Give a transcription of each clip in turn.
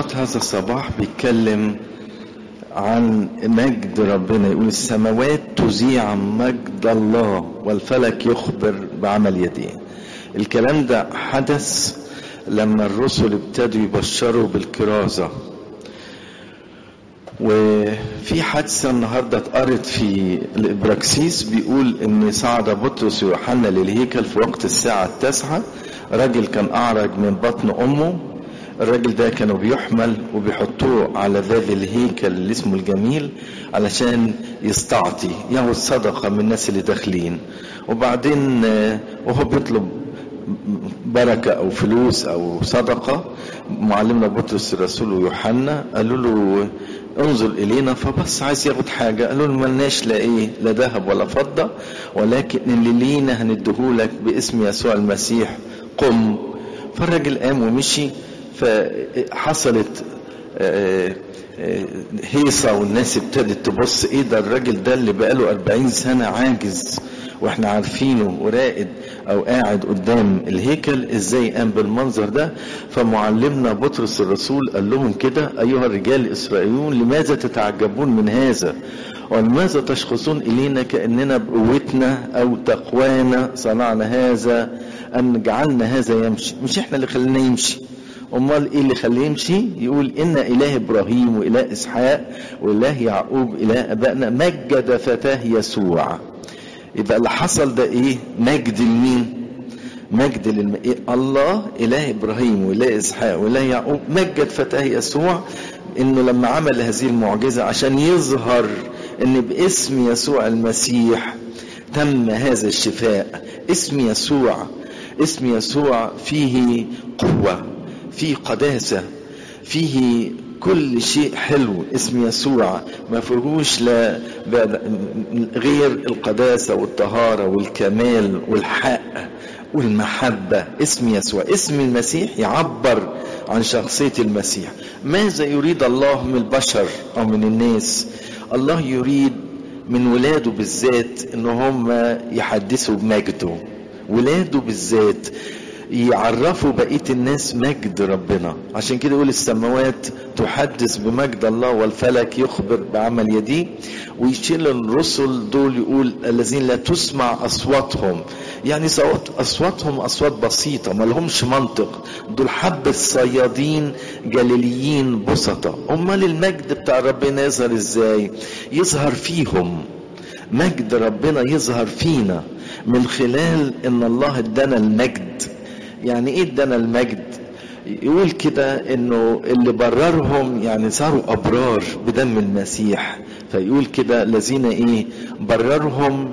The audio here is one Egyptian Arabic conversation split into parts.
هذا الصباح بيتكلم عن مجد ربنا يقول السماوات تذيع مجد الله والفلك يخبر بعمل يديه الكلام ده حدث لما الرسل ابتدوا يبشروا بالكرازة وفي حادثة النهاردة اتقرت في الإبراكسيس بيقول إن صعد بطرس ويوحنا للهيكل في وقت الساعة التاسعة راجل كان أعرج من بطن أمه الراجل ده كانوا بيحمل وبيحطوه على باب الهيكل اللي اسمه الجميل علشان يستعطي ياخد صدقة من الناس اللي داخلين وبعدين وهو بيطلب بركة أو فلوس أو صدقة معلمنا بطرس الرسول ويوحنا قالوا له انظر إلينا فبص عايز ياخد حاجة قالوا له ملناش لا إيه لا ذهب ولا فضة ولكن اللي لينا هنديهولك باسم يسوع المسيح قم فالراجل قام ومشي فحصلت هيصة والناس ابتدت تبص ايه ده الراجل ده اللي بقاله أربعين سنة عاجز واحنا عارفينه وراقد او قاعد قدام الهيكل ازاي قام بالمنظر ده فمعلمنا بطرس الرسول قال لهم كده ايها الرجال الاسرائيليون لماذا تتعجبون من هذا ولماذا تشخصون الينا كاننا بقوتنا او تقوانا صنعنا هذا ان جعلنا هذا يمشي مش احنا اللي خلينا يمشي امال ايه اللي خليه يمشي يقول ان اله ابراهيم واله اسحاق واله يعقوب اله ابائنا مجد فتاه يسوع يبقى اللي حصل ده ايه مجد لمين مجد للم... إيه؟ الله اله ابراهيم واله اسحاق واله يعقوب مجد فتاه يسوع انه لما عمل هذه المعجزه عشان يظهر ان باسم يسوع المسيح تم هذا الشفاء اسم يسوع اسم يسوع فيه قوه فيه قداسه فيه كل شيء حلو اسم يسوع ما فيهوش لا غير القداسة والطهارة والكمال والحق والمحبة اسم يسوع اسم المسيح يعبر عن شخصية المسيح ماذا يريد الله من البشر أو من الناس الله يريد من ولاده بالذات ان هم يحدثوا بمجده ولاده بالذات يعرفوا بقية الناس مجد ربنا عشان كده يقول السماوات تحدث بمجد الله والفلك يخبر بعمل يديه ويشيل الرسل دول يقول الذين لا تسمع أصواتهم يعني صوت أصواتهم أصوات بسيطة ما لهمش منطق دول حبة صيادين جليليين بسطة أمال المجد بتاع ربنا يظهر إزاي يظهر فيهم مجد ربنا يظهر فينا من خلال ان الله ادانا المجد يعني ايه ادانا المجد يقول كده انه اللي بررهم يعني صاروا ابرار بدم المسيح فيقول كده الذين ايه بررهم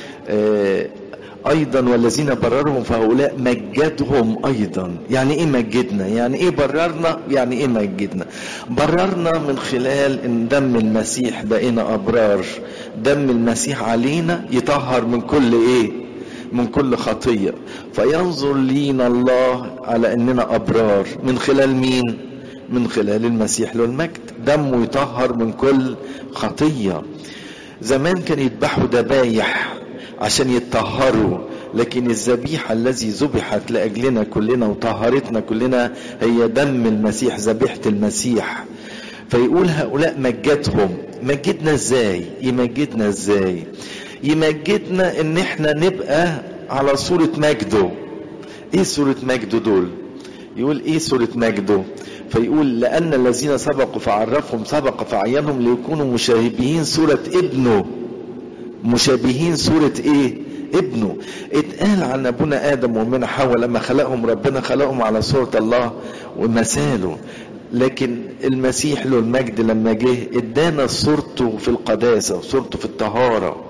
آه ايضا والذين بررهم فهؤلاء مجدهم ايضا يعني ايه مجدنا يعني ايه بررنا يعني ايه مجدنا بررنا من خلال ان دم المسيح بقينا ابرار دم المسيح علينا يطهر من كل ايه من كل خطيه فينظر لينا الله على اننا ابرار من خلال مين من خلال المسيح له المجد دمه يطهر من كل خطيه زمان كان يذبحوا ذبايح عشان يتطهروا لكن الذبيحة الذي ذبحت لأجلنا كلنا وطهرتنا كلنا هي دم المسيح ذبيحة المسيح فيقول هؤلاء مجدهم مجدنا ازاي يمجدنا ازاي يمجدنا ان احنا نبقى على صورة مجده ايه صورة مجده دول يقول ايه صورة مجده فيقول لأن الذين سبقوا فعرفهم سبق فعينهم ليكونوا مشابهين صورة ابنه مشابهين صورة ايه ابنه اتقال عن ابونا ادم ومن حواء لما خلقهم ربنا خلقهم على صورة الله ومثاله لكن المسيح له المجد لما جه ادانا صورته في القداسة وصورته في الطهارة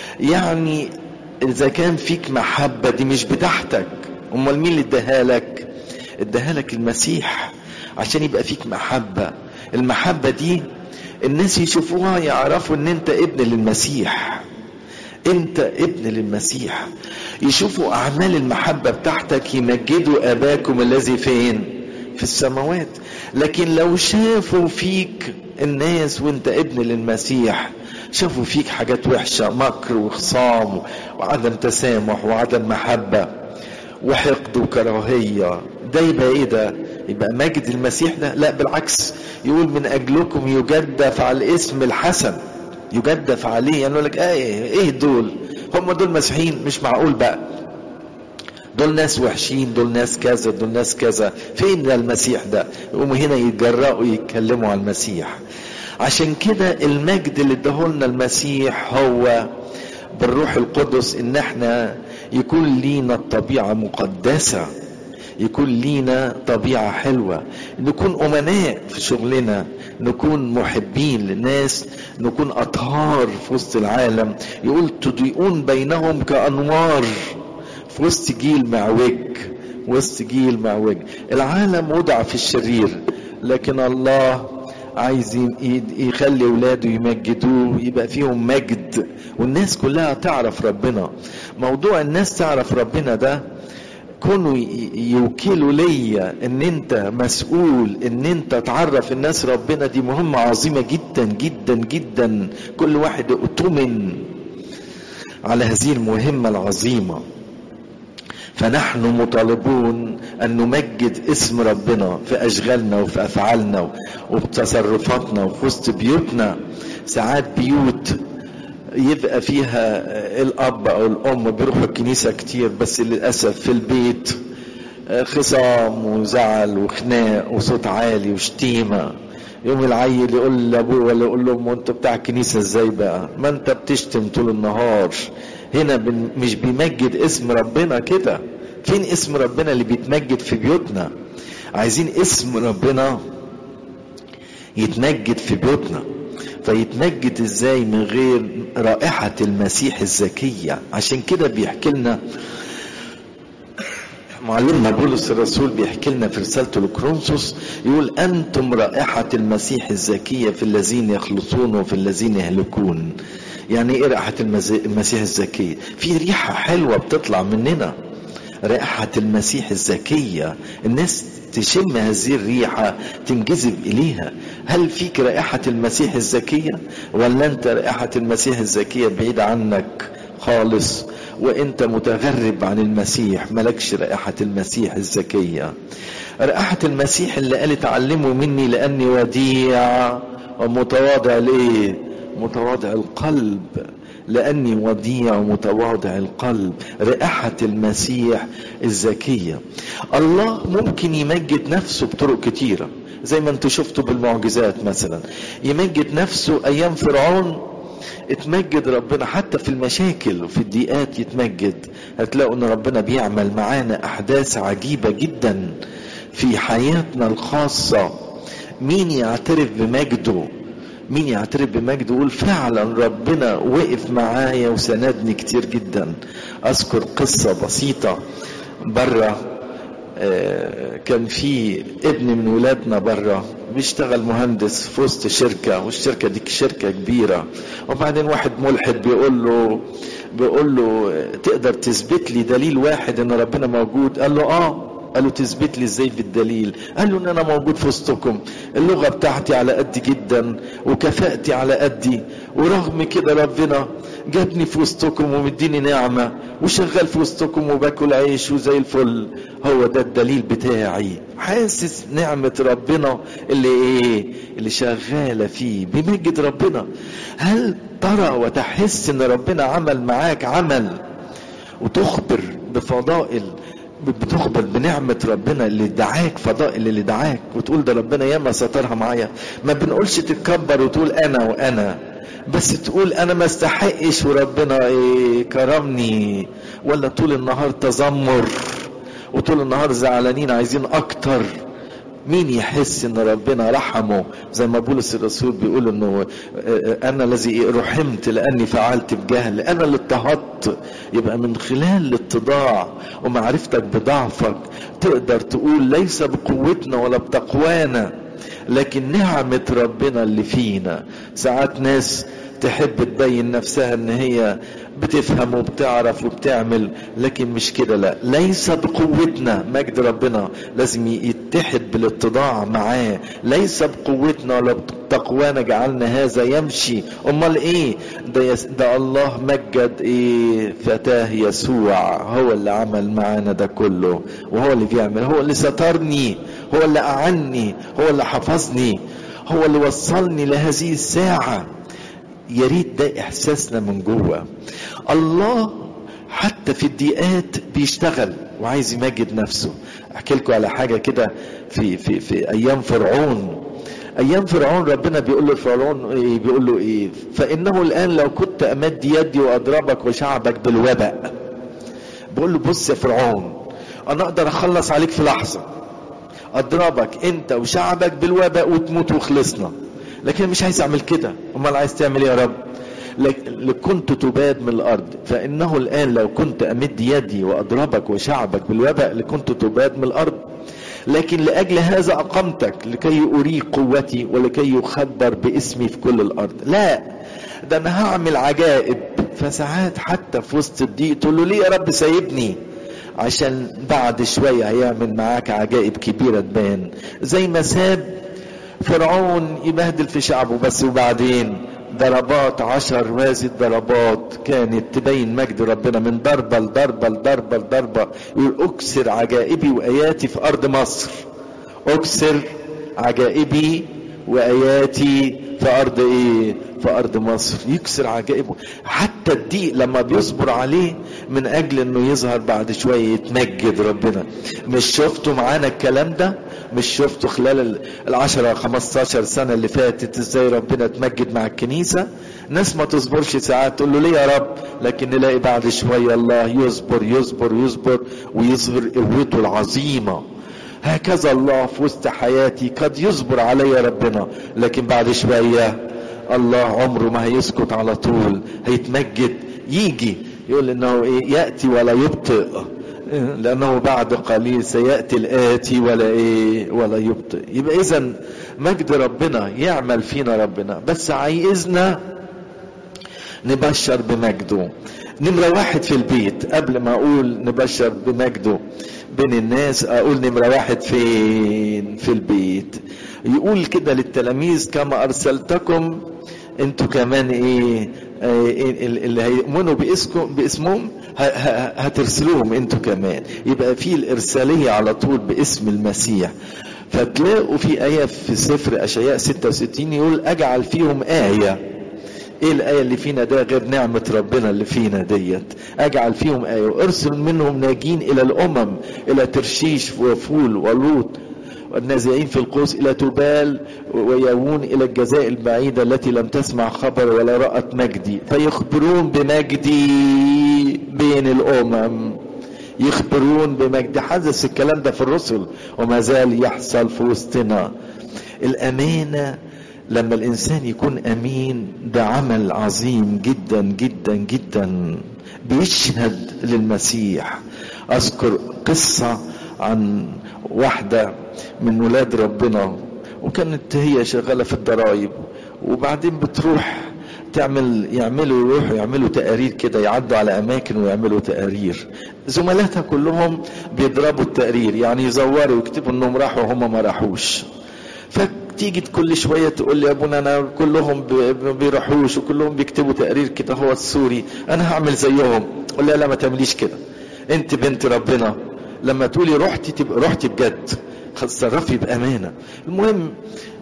يعني اذا كان فيك محبة دي مش بتاعتك امال مين اللي اداها لك اداها لك المسيح عشان يبقى فيك محبة المحبة دي الناس يشوفوها يعرفوا ان انت ابن للمسيح انت ابن للمسيح يشوفوا اعمال المحبة بتاعتك يمجدوا اباكم الذي فين في السماوات لكن لو شافوا فيك الناس وانت ابن للمسيح شافوا فيك حاجات وحشة مكر وخصام وعدم تسامح وعدم محبة وحقد وكراهية ده يبقى ايه ده يبقى مجد المسيح ده لا بالعكس يقول من اجلكم يجدف على الاسم الحسن يجدف عليه يعني يقول لك ايه ايه دول هم دول مسيحيين مش معقول بقى دول ناس وحشين دول ناس كذا دول ناس كذا فين ده المسيح ده يقوموا هنا يتجرأوا يتكلموا على المسيح عشان كده المجد اللي اداهولنا المسيح هو بالروح القدس ان احنا يكون لينا الطبيعة مقدسة يكون لينا طبيعة حلوة نكون أمناء في شغلنا نكون محبين للناس نكون أطهار في وسط العالم يقول تضيئون بينهم كأنوار في وسط جيل معوج وسط جيل معوج العالم وضع في الشرير لكن الله عايز يخلي ولاده يمجدوه يبقى فيهم مجد والناس كلها تعرف ربنا موضوع الناس تعرف ربنا ده كونوا يوكلوا ليا ان انت مسؤول ان انت تعرف الناس ربنا دي مهمة عظيمة جدا جدا جدا كل واحد اؤتمن على هذه المهمة العظيمة فنحن مطالبون ان نمجد اسم ربنا في اشغالنا وفي افعالنا وفي تصرفاتنا وفي وسط بيوتنا ساعات بيوت يبقى فيها الاب او الام بيروحوا الكنيسه كتير بس للاسف في البيت خصام وزعل وخناق وصوت عالي وشتيمه يوم العيل يقول لابوه ولا يقول لامه انت بتاع الكنيسه ازاي بقى ما انت بتشتم طول النهار هنا مش بيمجد اسم ربنا كده فين اسم ربنا اللي بيتمجد في بيوتنا عايزين اسم ربنا يتمجد في بيوتنا فيتمجد ازاي من غير رائحة المسيح الزكية عشان كده بيحكي لنا معلمنا بولس الرسول بيحكي لنا في رسالته لكرونسوس يقول انتم رائحة المسيح الزكية في الذين يخلصون وفي الذين يهلكون يعني ايه رائحة المسيح الزكية في ريحة حلوة بتطلع مننا رائحة المسيح الزكية الناس تشم هذه الريحة تنجذب إليها هل فيك رائحة المسيح الزكية ولا أنت رائحة المسيح الزكية بعيد عنك خالص وانت متغرب عن المسيح ملكش رائحة المسيح الزكية رائحة المسيح اللي قال تعلموا مني لأني وديع ومتواضع ليه متواضع القلب لأني وديع ومتواضع القلب رائحة المسيح الزكية الله ممكن يمجد نفسه بطرق كتيرة زي ما انتوا شفتوا بالمعجزات مثلا يمجد نفسه أيام فرعون اتمجد ربنا حتى في المشاكل وفي الضيقات يتمجد هتلاقوا ان ربنا بيعمل معانا احداث عجيبة جدا في حياتنا الخاصة مين يعترف بمجده مين يعترف بمجده يقول فعلا ربنا وقف معايا وسندني كتير جدا اذكر قصة بسيطة بره كان في ابن من ولادنا بره بيشتغل مهندس في وسط شركة والشركة دي شركة كبيرة وبعدين واحد ملحد بيقول له بيقول له تقدر تثبت لي دليل واحد ان ربنا موجود قال له اه قال له تثبت لي ازاي بالدليل قال له ان انا موجود في وسطكم اللغه بتاعتي على قد جدا وكفاءتي على قدي ورغم كده ربنا جابني في وسطكم ومديني نعمه وشغال في وسطكم وباكل عيش وزي الفل هو ده الدليل بتاعي حاسس نعمة ربنا اللي ايه اللي شغالة فيه بيمجد ربنا هل ترى وتحس ان ربنا عمل معاك عمل وتخبر بفضائل بتخبر بنعمة ربنا اللي دعاك فضائل اللي دعاك وتقول ده ربنا ياما سترها معايا ما بنقولش تتكبر وتقول انا وانا بس تقول انا ما استحقش وربنا ايه كرمني ولا طول النهار تذمر وطول النهار زعلانين عايزين اكتر مين يحس ان ربنا رحمه زي ما بولس الرسول بيقول انه انا الذي رحمت لاني فعلت بجهل انا اللي اضطهدت يبقى من خلال الاتضاع ومعرفتك بضعفك تقدر تقول ليس بقوتنا ولا بتقوانا لكن نعمة ربنا اللي فينا ساعات ناس تحب تبين نفسها ان هي بتفهم وبتعرف وبتعمل لكن مش كده لا ليس بقوتنا مجد ربنا لازم يتحد بالاتضاع معاه ليس بقوتنا ولا بتقوانا جعلنا هذا يمشي امال ايه ده, يس ده الله مجد ايه فتاه يسوع هو اللي عمل معانا ده كله وهو اللي بيعمل هو اللي سترني هو اللي أعني هو اللي حفظني هو اللي وصلني لهذه الساعة يا ريت ده إحساسنا من جوه الله حتى في الضيقات بيشتغل وعايز يمجد نفسه احكي لكم على حاجه كده في في في ايام فرعون ايام فرعون ربنا بيقول له فرعون إيه بيقول له ايه فانه الان لو كنت امد يدي واضربك وشعبك بالوباء بقول له بص يا فرعون انا اقدر اخلص عليك في لحظه اضربك انت وشعبك بالوباء وتموت وخلصنا لكن مش عايز اعمل كده امال عايز تعمل ايه يا رب لكنت تباد من الارض فانه الان لو كنت امد يدي واضربك وشعبك بالوباء لكنت تباد من الارض لكن لاجل هذا اقمتك لكي اريك قوتي ولكي يخبر باسمي في كل الارض لا ده انا هعمل عجائب فساعات حتى في وسط الضيق تقول له ليه يا رب سايبني عشان بعد شويه هيعمل معاك عجائب كبيره تبان زي ما ساب فرعون يبهدل في شعبه بس وبعدين ضربات عشر وازد ضربات كانت تبين مجد ربنا من ضربة لضربة لضربة لضربة يقول أكسر عجائبي وآياتي في أرض مصر أكسر عجائبي وآياتي في أرض إيه؟ في أرض مصر يكسر عجائبه حتى الضيق لما بيصبر عليه من أجل إنه يظهر بعد شوية يتمجد ربنا مش شفتوا معانا الكلام ده؟ مش شفتوا خلال العشرة خمستاشر سنة اللي فاتت ازاي ربنا اتمجد مع الكنيسة ناس ما تصبرش ساعات تقول له ليه يا رب لكن نلاقي بعد شوية الله يصبر يصبر يصبر ويظهر قوته العظيمة هكذا الله في وسط حياتي قد يصبر علي ربنا لكن بعد شوية الله عمره ما هيسكت على طول هيتمجد يجي يقول انه ايه ياتي ولا يبطئ لانه بعد قليل سياتي الاتي ولا ايه ولا يبطئ يبقى اذا مجد ربنا يعمل فينا ربنا بس عايزنا نبشر بمجده نمرة واحد في البيت قبل ما اقول نبشر بمجده بين الناس اقول نمرة واحد فين في البيت يقول كده للتلاميذ كما ارسلتكم انتوا كمان ايه اللي هيؤمنوا باسمكم باسمهم هترسلوهم انتوا كمان يبقى في الارساليه على طول باسم المسيح فتلاقوا في آية في سفر أشعياء 66 يقول أجعل فيهم آية ايه الآية اللي فينا ده غير نعمة ربنا اللي فينا ديت أجعل فيهم آية وأرسل منهم ناجين إلى الأمم إلى ترشيش وفول ولوط والنازعين في القوس إلى تبال ويوون إلى الجزاء البعيدة التي لم تسمع خبر ولا رأت مجدي فيخبرون بمجدي بين الأمم يخبرون بمجد حدث الكلام ده في الرسل وما زال يحصل في وسطنا الأمانة لما الإنسان يكون أمين ده عمل عظيم جدا جدا جدا بيشهد للمسيح أذكر قصة عن واحدة من ولاد ربنا وكانت هي شغالة في الضرايب وبعدين بتروح تعمل يعملوا يروحوا يعملوا تقارير كده يعدوا على اماكن ويعملوا تقارير زملاتها كلهم بيضربوا التقرير يعني يزوروا ويكتبوا انهم راحوا وهم ما راحوش فتيجي كل شوية تقول لي يا ابونا انا كلهم ما بيروحوش وكلهم بيكتبوا تقرير كده هو السوري انا هعمل زيهم قول لا لا ما تعمليش كده انت بنت ربنا لما تقولي رحتي تبقى رحتي بجد تصرفي بامانه المهم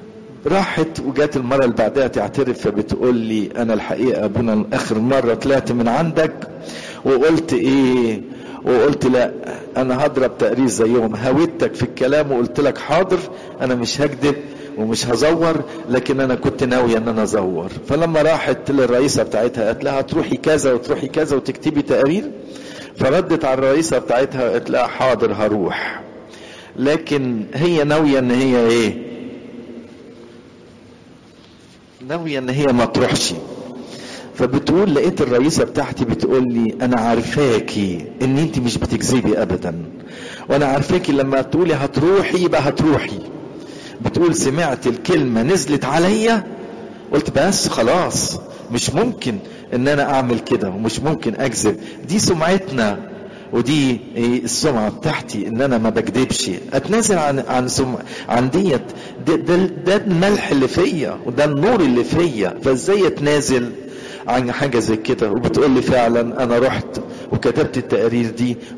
راحت وجات المرة اللي بعدها تعترف فبتقول لي أنا الحقيقة أبونا آخر مرة طلعت من عندك وقلت إيه وقلت لا أنا هضرب تقرير زيهم هاودتك في الكلام وقلت لك حاضر أنا مش هكذب ومش هزور لكن انا كنت ناوية ان انا ازور فلما راحت للرئيسة بتاعتها قالت لها تروحي كذا وتروحي كذا وتكتبي تقارير فردت على الرئيسة بتاعتها قالت لها حاضر هروح لكن هي ناوية ان هي ايه ناوية ان هي ما تروحش فبتقول لقيت الرئيسة بتاعتي بتقول لي انا عارفاكي ان انت مش بتكذبي ابدا وانا عارفاكي لما تقولي هتروحي يبقى هتروحي بتقول سمعت الكلمة نزلت عليا قلت بس خلاص مش ممكن ان انا اعمل كده ومش ممكن اكذب دي سمعتنا ودي السمعة بتاعتي ان انا ما بكذبش اتنازل عن عن سم عن ديت ده, ده, ده الملح اللي فيا وده النور اللي فيا فازاي اتنازل عن حاجة زي كده وبتقول لي فعلا انا رحت وكتبت التقارير دي